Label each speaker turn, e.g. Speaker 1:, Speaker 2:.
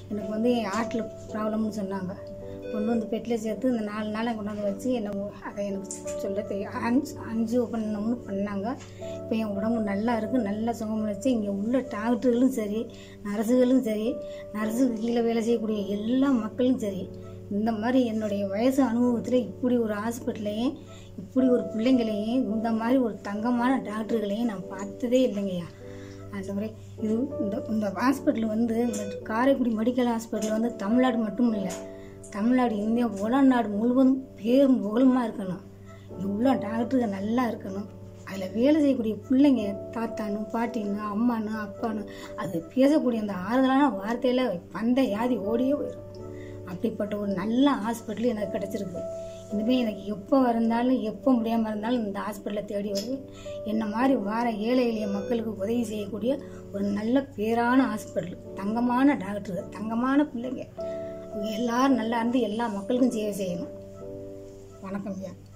Speaker 1: எனக்கு வந்து என் ஹார்ட்டில் ப்ராப்ளம்னு சொன்னாங்க கொண்டு வந்து பெட்டில் சேர்த்து இந்த நாலு நாளை கொண்டாந்து வச்சு என்னை உ- அதை எனக்கு சொல்ல தெரியும் அஞ்சு அஞ்சு பண்ணணும்னு பண்ணாங்க இப்போ என் உடம்பு நல்லா இருக்குது நல்லா சுகமளிச்சு இங்கே உள்ள டாக்டர்களும் சரி நர்ஸுகளும் சரி நர்ஸுக்கு கீழே வேலை செய்யக்கூடிய எல்லா மக்களும் சரி இந்த மாதிரி என்னுடைய வயசு அனுபவத்தில் இப்படி ஒரு ஹாஸ்பிட்டலையும் இப்படி ஒரு பிள்ளைங்களையும் இந்த மாதிரி ஒரு தங்கமான டாக்டர்களையும் நான் பார்த்ததே இல்லைங்கய்யா அந்த மாதிரி இது இந்த இந்த ஹாஸ்பிட்டல் வந்து இந்த காரைக்குடி மெடிக்கல் ஹாஸ்பிட்டல் வந்து தமிழ்நாடு மட்டும் இல்லை தமிழ்நாடு இந்தியா உலநாடு முழுவதும் பேரும் புகழுமா இருக்கணும் இவ்வளோ டாக்டருங்க நல்லா இருக்கணும் அதில் வேலை செய்யக்கூடிய பிள்ளைங்க தாத்தானு பாட்டின்னு அம்மானு அப்பானு அது பேசக்கூடிய அந்த ஆறுதலான வார்த்தையில் வந்த யாதி ஓடியே போயிடும் அப்படிப்பட்ட ஒரு நல்ல ஹாஸ்பிட்டல் எனக்கு கிடச்சிருக்கு இனிமேல் எனக்கு எப்போ இருந்தாலும் எப்போ முடியாமல் இருந்தாலும் இந்த ஹாஸ்பிட்டலை தேடி வருவேன் என்ன மாதிரி வார ஏழை எளிய மக்களுக்கு உதவி செய்யக்கூடிய ஒரு நல்ல பேரான ஹாஸ்பிட்டல் தங்கமான டாக்டர் தங்கமான பிள்ளைங்க அவங்க எல்லாரும் நல்லா இருந்து எல்லா மக்களுக்கும் சேவை செய்யணும் வணக்கம் ஐயா